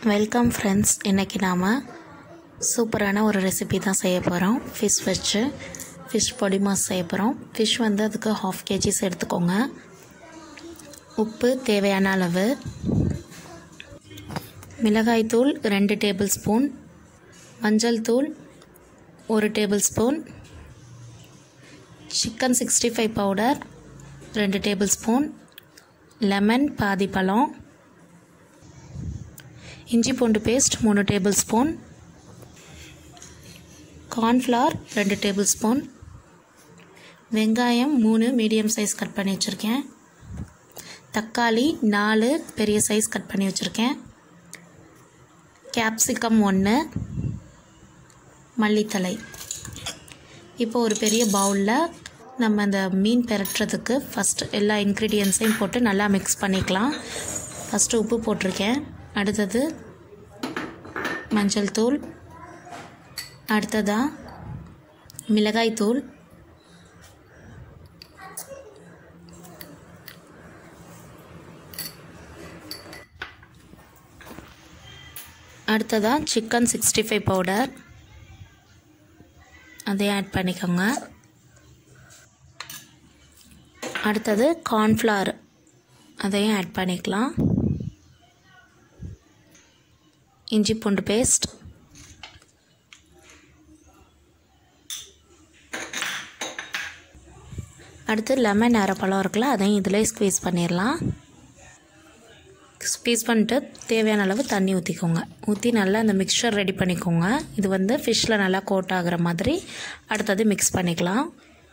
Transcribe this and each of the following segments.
welcome friends இன்றைக்கி நாம் சூப்பரான ஒரு ரெசிபி தான் செய்ய போகிறோம் ஃபிஷ் வச்சு ஃபிஷ் பொடி மாஸ் செய்ய போகிறோம் ஃபிஷ் வந்து அதுக்கு ஹாஃப் கேஜிஸ் எடுத்துக்கோங்க உப்பு தேவையான அளவு மிளகாய்த்தூள் ரெண்டு டேபிள் ஸ்பூன் மஞ்சள் தூள் ஒரு tablespoon chicken sixty five powder ரெண்டு டேபிள் ஸ்பூன் லெமன் பாதி பழம் இஞ்சி பூண்டு பேஸ்ட் மூணு டேபிள் ஸ்பூன் கார்ன்ஃப்ளவர் ரெண்டு டேபிள் ஸ்பூன் வெங்காயம் மூணு மீடியம் சைஸ் கட் பண்ணி வச்சுருக்கேன் தக்காளி நாலு பெரிய சைஸ் கட் பண்ணி வச்சுருக்கேன் கேப்சிகம் ஒன்று மல்லித்தலை இப்போ ஒரு பெரிய பவுலில் நம்ம அந்த மீன் பெரட்டுறதுக்கு ஃபஸ்ட்டு எல்லா இன்க்ரீடியன்ஸையும் போட்டு நல்லா மிக்ஸ் பண்ணிக்கலாம் ஃபஸ்ட்டு உப்பு போட்டிருக்கேன் அடுத்தது மஞ்சள் தூள் அடுத்ததாக மிளகாய் தூள் அடுத்ததாக சிக்கன் சிக்ஸ்டி ஃபைவ் பவுடர் அதையும் ஆட் பண்ணிக்கோங்க அடுத்தது கார்ன்ஃப்ளவர் அதையும் ஆட் பண்ணிக்கலாம் இஞ்சி பூண்டு பேஸ்ட் அடுத்து லெமன் அரைப்பழம் இருக்குல்ல அதையும் இதில் ஸ்க்வீஸ் பண்ணிடலாம் ஸ்க்வீஸ் பண்ணிட்டு தேவையான அளவு தண்ணி ஊற்றிக்கோங்க ஊற்றி நல்லா அந்த மிக்சர் ரெடி பண்ணிக்கோங்க இது வந்து ஃபிஷ்ஷில் நல்லா கோட் ஆகிற மாதிரி அடுத்தது மிக்ஸ் பண்ணிக்கலாம்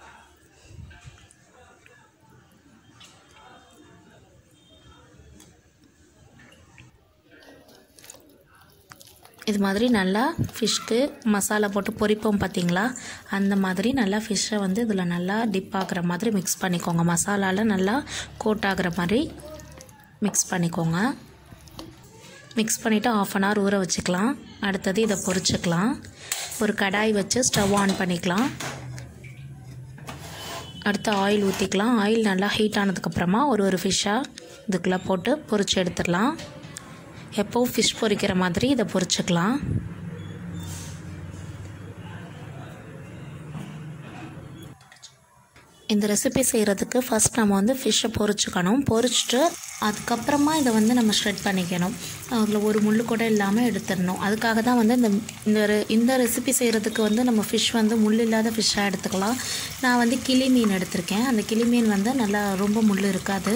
இது மாதிரி நல்லா ஃபிஷ்க்கு மசாலா போட்டு பொரிப்போம் பார்த்தீங்களா அந்த மாதிரி நல்லா ஃபிஷ்ஷை வந்து இதில் நல்லா டிப் ஆகிற மாதிரி மிக்ஸ் பண்ணிக்கோங்க மசாலாவில் நல்லா கோட் ஆகிற மாதிரி மிக்ஸ் பண்ணிக்கோங்க மிக்ஸ் பண்ணிவிட்டு ஆஃப் அன் ஹவர் ஊற வச்சுக்கலாம் அடுத்தது இதை பொரிச்சுக்கலாம் ஒரு கடாய் வச்சு ஸ்டவ் ஆன் பண்ணிக்கலாம் அடுத்து ஆயில் ஊற்றிக்கலாம் ஆயில் நல்லா ஹீட் ஆனதுக்கப்புறமா ஒரு ஒரு ஃபிஷ்ஷாக இதுக்குள்ளே போட்டு பொரிச்சு எடுத்துடலாம் எப்போவும் ஃபிஷ் பொரிக்கிற மாதிரி இதை பொரிச்சுக்கலாம் இந்த ரெசிபி செய்கிறதுக்கு ஃபஸ்ட் நம்ம வந்து ஃபிஷ்ஷை பொரிச்சுக்கணும் பொரிச்சிட்டு அதுக்கப்புறமா இதை வந்து நம்ம ஷ்ரெட் பண்ணிக்கணும் அதில் ஒரு முள் கூட இல்லாமல் எடுத்துடணும் அதுக்காக தான் வந்து இந்த இந்த ரெ- இந்த ரெசிபி செய்கிறதுக்கு வந்து நம்ம ஃபிஷ் வந்து முள் இல்லாத ஃபிஷ்ஷாக எடுத்துக்கலாம் நான் வந்து கிளி மீன் எடுத்திருக்கேன் அந்த கிளி மீன் வந்து நல்லா ரொம்ப முள் இருக்காது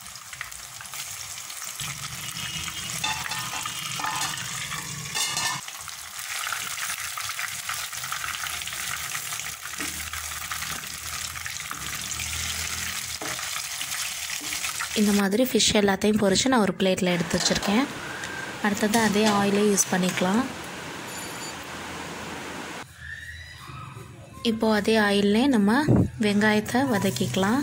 இந்த மாதிரி ஃபிஷ் எல்லாத்தையும் பொரித்து நான் ஒரு பிளேட்டில் எடுத்து வச்சுருக்கேன் அடுத்தது அதே ஆயிலே யூஸ் பண்ணிக்கலாம் இப்போது அதே ஆயிலே நம்ம வெங்காயத்தை வதக்கிக்கலாம்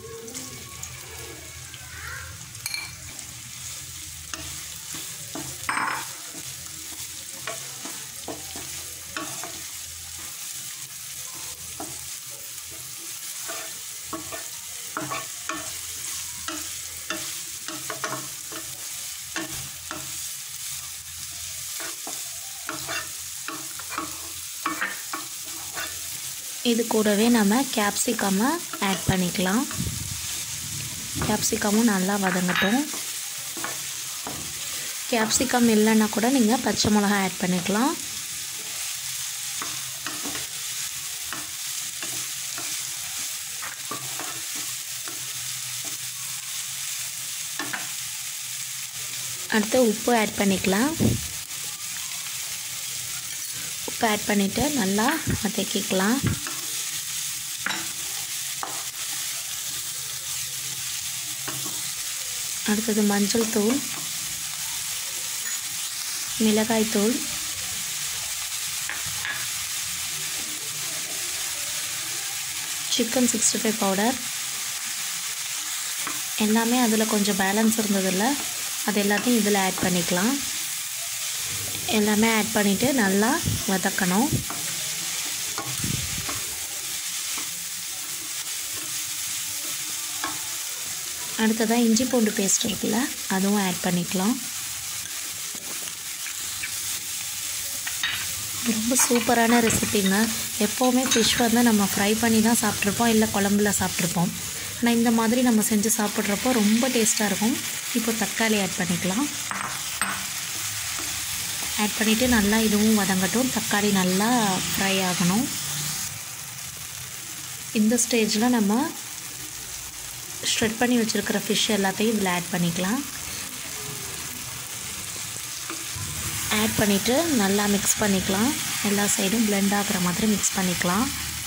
இது கூடவே நம்ம கேப்சிகம்மை ஆட் பண்ணிக்கலாம் கேப்சிகமும் நல்லா வதங்கட்டும் கேப்சிகம் இல்லைன்னா கூட நீங்கள் பச்சை மிளகாய் ஆட் பண்ணிக்கலாம் அடுத்து உப்பு ஆட் பண்ணிக்கலாம் உப்பு ஆட் பண்ணிவிட்டு நல்லா வதக்கிக்கலாம் அடுத்தது மஞ்சள் தூள் மிளகாய் தூள் சிக்கன் சிக்ஸ்டி ஃபைவ் பவுடர் எல்லாமே அதில் கொஞ்சம் பேலன்ஸ் இருந்ததில்ல அது எல்லாத்தையும் இதில் ஆட் பண்ணிக்கலாம் எல்லாமே ஆட் பண்ணிவிட்டு நல்லா வதக்கணும் அடுத்ததாக இஞ்சி பூண்டு பேஸ்ட் இருக்குல்ல அதுவும் ஆட் பண்ணிக்கலாம் ரொம்ப சூப்பரான ரெசிபிங்க எப்போவுமே ஃபிஷ் வந்து நம்ம ஃப்ரை பண்ணி தான் சாப்பிட்ருப்போம் இல்லை குழம்புல சாப்பிட்ருப்போம் ஆனால் இந்த மாதிரி நம்ம செஞ்சு சாப்பிட்றப்போ ரொம்ப டேஸ்ட்டாக இருக்கும் இப்போ தக்காளி ஆட் பண்ணிக்கலாம் ஆட் பண்ணிவிட்டு நல்லா இதுவும் வதங்கட்டும் தக்காளி நல்லா ஃப்ரை ஆகணும் இந்த ஸ்டேஜில் நம்ம ஸ்ட்ரெட் பண்ணி வச்சுருக்கிற ஃபிஷ் எல்லாத்தையும் இதில் ஆட் பண்ணிக்கலாம் ஆட் பண்ணிவிட்டு நல்லா மிக்ஸ் பண்ணிக்கலாம் எல்லா சைடும் பிளெண்ட் ஆகிற மாதிரி மிக்ஸ் பண்ணிக்கலாம்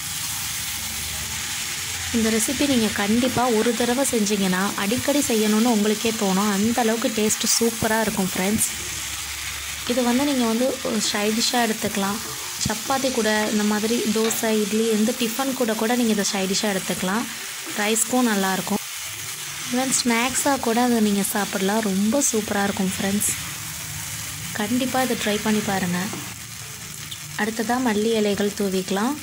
இந்த ரெசிபி நீங்கள் கண்டிப்பாக ஒரு தடவை செஞ்சீங்கன்னா அடிக்கடி செய்யணும்னு உங்களுக்கே தோணும் அந்த அளவுக்கு டேஸ்ட்டு சூப்பராக இருக்கும் ஃப்ரெண்ட்ஸ் இது வந்து நீங்கள் வந்து சைட் டிஷ்ஷாக எடுத்துக்கலாம் சப்பாத்தி கூட இந்த மாதிரி தோசை இட்லி எந்த டிஃபன் கூட கூட நீங்கள் இதை சைட் டிஷ்ஷாக எடுத்துக்கலாம் ரைஸ்க்கும் நல்லாயிருக்கும் ஈவன் ஸ்நாக்ஸாக கூட அதை நீங்கள் சாப்பிடலாம் ரொம்ப சூப்பராக இருக்கும் ஃப்ரெண்ட்ஸ் கண்டிப்பாக இதை ட்ரை பண்ணி பாருங்கள் அடுத்ததாக மல்லி இலைகள் தூவிக்கலாம்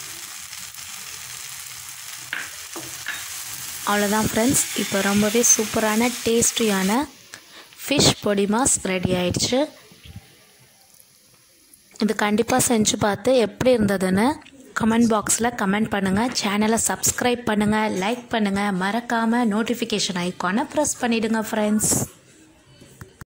அவ்வளோதான் ஃப்ரெண்ட்ஸ் இப்போ ரொம்பவே சூப்பரான டேஸ்டியான ஃபிஷ் பொடி மாஸ் ரெடி ஆயிடுச்சு இது கண்டிப்பாக செஞ்சு பார்த்து எப்படி இருந்ததுன்னு கமெண்ட் பாக்ஸில் கமெண்ட் பண்ணுங்கள் சேனலை சப்ஸ்கிரைப் பண்ணுங்கள் லைக் பண்ணுங்கள் மறக்காமல் நோட்டிஃபிகேஷன் ஐக்கானை ப்ரெஸ் பண்ணிவிடுங்க ஃப்ரெண்ட்ஸ்